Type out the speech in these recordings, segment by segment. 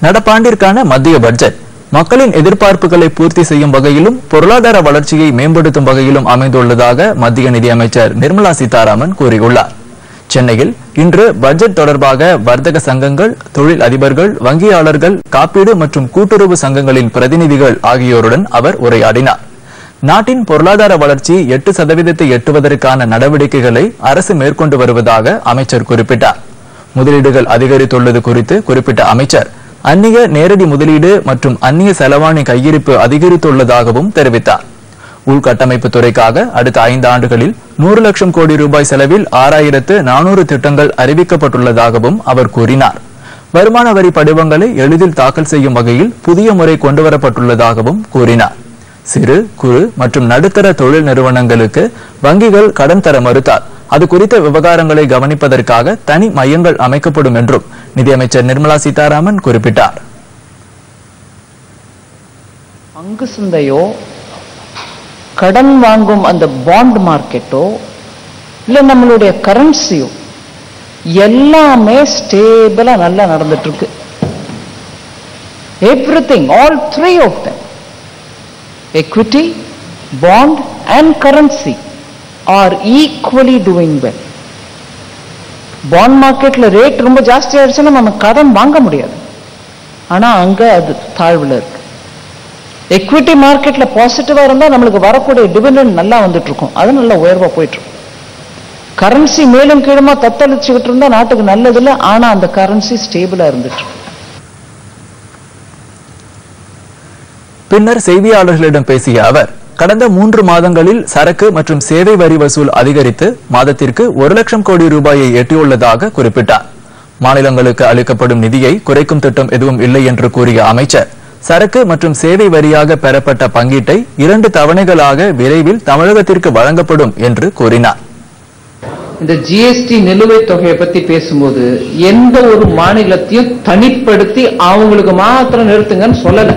நடப்பாண்டிற்கான மத்திய பட்ஜெட் மக்களின் எதிர்பார்ப்புகளை பூர்த்தி செய்யும் வகையிலும் பொருளாதார வளர்ச்சியை மேம்படுத்தும் வகையிலும் அமைந்துள்ளதாக மத்திய நிதியமைச்சர் நிர்மலா சீதாராமன் கூறியுள்ளார் சென்னையில் இன்று பட்ஜெட் தொடர்பாக வர்த்தக சங்கங்கள் தொழில் அதிபர்கள் வங்கியாளர்கள் காப்பீடு மற்றும் கூட்டுறவு சங்கங்களின் பிரதிநிதிகள் ஆகியோருடன் அவர் உரையாடினார் நாட்டின் பொருளாதார வளர்ச்சி எட்டு சதவீதத்தை எட்டுவதற்கான நடவடிக்கைகளை அரசு மேற்கொண்டு வருவதாக அமைச்சர் குறிப்பிட்டார் முதலீடுகள் அதிகரித்துள்ளது குறித்து குறிப்பிட்ட அமைச்சர் அந்நிய நேரடி முதலீடு மற்றும் அந்நிய செலவாணி கையிருப்பு அதிகரித்துள்ளதாகவும் தெரிவித்தார் உள்கட்டமைப்பு துறைக்காக அடுத்த ஐந்து ஆண்டுகளில் நூறு லட்சம் கோடி ரூபாய் செலவில் ஆறாயிரத்து நானூறு திட்டங்கள் அறிவிக்கப்பட்டுள்ளதாகவும் அவர் கூறினார் வருமான வரி படிவங்களை எளிதில் தாக்கல் செய்யும் வகையில் புதிய முறை கொண்டுவரப்பட்டுள்ளதாகவும் கூறினார் சிறு குறு மற்றும் நடுத்தர தொழில் நிறுவனங்களுக்கு வங்கிகள் கடன் தர மறுத்தால் அது குறித்த விவகாரங்களை கவனிப்பதற்காக தனி மையங்கள் அமைக்கப்படும் என்றும் நிதியமைச்சர் நிர்மலா சீதாராமன் குறிப்பிட்டார் பங்கு சந்தையோ கடன் வாங்கும் அந்த பாண்ட் மார்க்கெட்டோ இல்ல நம்மளுடைய கரன்சியோ எல்லாமே ஸ்டேபிளா நல்லா நடந்துட்டு இருக்கு everything all three of them equity bond and currency are equally doing well bond மார்க்கெட்ல ரேட் ரொம்ப ஜாஸ்தி ஆயிடுச்சுன்னா நம்ம கடன் வாங்க முடியாது ஆனா அங்க அது தாழ்வுல இருக்கு எக்விட்டி மார்க்கெட்ல பாசிட்டிவா இருந்தா நம்மளுக்கு வரக்கூடிய டிவிடெண்ட் நல்லா வந்துட்டு இருக்கும் அது நல்லா உயர்வா போயிட்டு இருக்கும் கரன்சி மேலும் கீழுமா தத்தளிச்சுக்கிட்டு இருந்தா நாட்டுக்கு நல்லது இல்ல ஆனா அந்த கரன்சி ஸ்டேபிளா இருந்துட்டு இருக்கும் பின்னர் செய்தியாளர்களிடம் பேசிய அவர் கடந்த மூன்று மாதங்களில் சரக்கு மற்றும் சேவை வரி வசூல் அதிகரித்து மாதத்திற்கு ஒரு லட்சம் கோடி ரூபாயை எட்டியுள்ளதாக குறிப்பிட்டார் மாநிலங்களுக்கு அளிக்கப்படும் நிதியை குறைக்கும் திட்டம் எதுவும் இல்லை என்று கூறிய அமைச்சர் சரக்கு மற்றும் சேவை வரியாக பெறப்பட்ட பங்கீட்டை இரண்டு தவணைகளாக விரைவில் தமிழகத்திற்கு வழங்கப்படும் என்று கூறினார் இந்த ஜிஎஸ்டி நிலுவைத் தொகையை பத்தி பேசும்போது எந்த ஒரு மாநிலத்தையும் தனிப்படுத்தி அவங்களுக்கு மாத்திரம் நிறுத்துங்கன்னு சொல்லல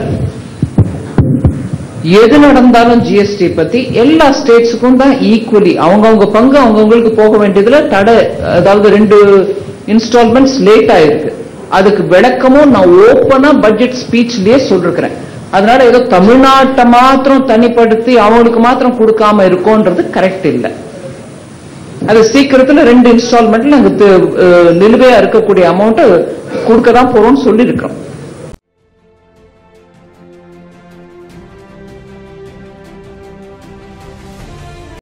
எது நடந்தாலும் ஜிஎஸ்டி பத்தி எல்லா ஸ்டேட்ஸுக்கும் தான் ஈக்குவலி அவங்கவங்க பங்கு அவங்கவங்களுக்கு போக வேண்டியதுல தடை அதாவது ரெண்டு இன்ஸ்டால்மெண்ட்ஸ் லேட் ஆயிருக்கு அதுக்கு விளக்கமும் நான் ஓப்பனா பட்ஜெட் ஸ்பீச்லயே சொல்லிருக்கிறேன் அதனால ஏதோ தமிழ்நாட்டை மாத்திரம் தனிப்படுத்தி அவங்களுக்கு மாத்திரம் கொடுக்காம இருக்கோன்றது கரெக்ட் இல்லை அது சீக்கிரத்துல ரெண்டு இன்ஸ்டால்மெண்ட்ல நாங்க தி- அஹ் நிலுவையா இருக்கக்கூடிய அமௌண்ட் கொடுக்க தான் போறோம்னு சொல்லியிருக்கிறோம்